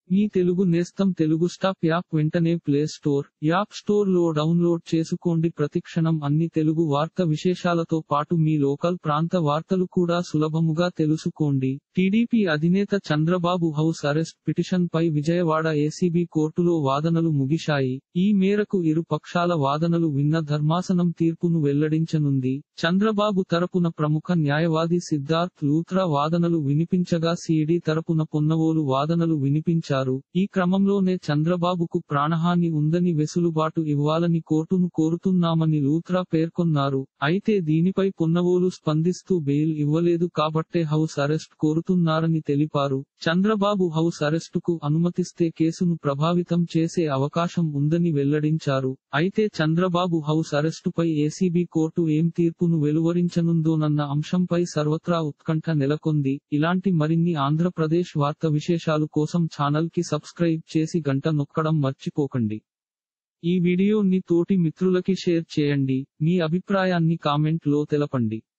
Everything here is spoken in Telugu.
మీ తెలుగు నేస్తం తెలుగు స్టాప్ యాప్ వెంటనే ప్లే స్టోర్ యాప్ స్టోర్ లో డౌన్లోడ్ చేసుకోండి ప్రతిక్షణం అన్ని తెలుగు వార్త విశేషాలతో పాటు మీ లోకల్ ప్రాంత వార్తలు కూడా సులభముగా తెలుసుకోండి టీడీపీ అధినేత చంద్రబాబు హౌస్ అరెస్ట్ పిటిషన్ పై విజయవాడ ఏసీబీ కోర్టులో వాదనలు ముగిశాయి ఈ మేరకు ఇరు పక్షాల వాదనలు విన్న ధర్మాసనం తీర్పును వెల్లడించనుంది చంద్రబాబు తరపున ప్రముఖ న్యాయవాది సిద్ధార్థ్ లూత్రా వాదనలు వినిపించగా సిఈడి తరపున పొన్నవోలు వాదనలు వినిపించారు ఈ క్రమంలోనే చంద్రబాబుకు ప్రాణహాని ఉందని వెసులుబాటు ఇవ్వాలని కోర్టును కోరుతున్నామని లూత్రా పేర్కొన్నారు అయితే దీనిపై పొన్నవోలు స్పందిస్తూ బెయిల్ ఇవ్వలేదు కాబట్టే హౌస్ అరెస్ట్ కోరుతున్నారని తెలిపారు చంద్రబాబు హౌస్ అరెస్టుకు అనుమతిస్తే కేసును ప్రభావితం చేసే అవకాశం ఉందని వెల్లడించారు అయితే చంద్రబాబు హౌస్ అరెస్టుపై ఏసీబీ కోర్టు ఏం తీర్పును వెలువరించనుందోనన్న అంశంపై సర్వత్రా ఉత్కంఠ నెలకొంది ఇలాంటి మరిన్ని ఆంధ్రప్రదేశ్ వార్త విశేషాలు కోసం ఛానల్ కి సబ్స్క్రైబ్ చేసి గంట నొక్కడం మర్చిపోకండి ఈ వీడియోని తోటి మిత్రులకి షేర్ చేయండి మీ అభిప్రాయాన్ని కామెంట్ లో తెలపండి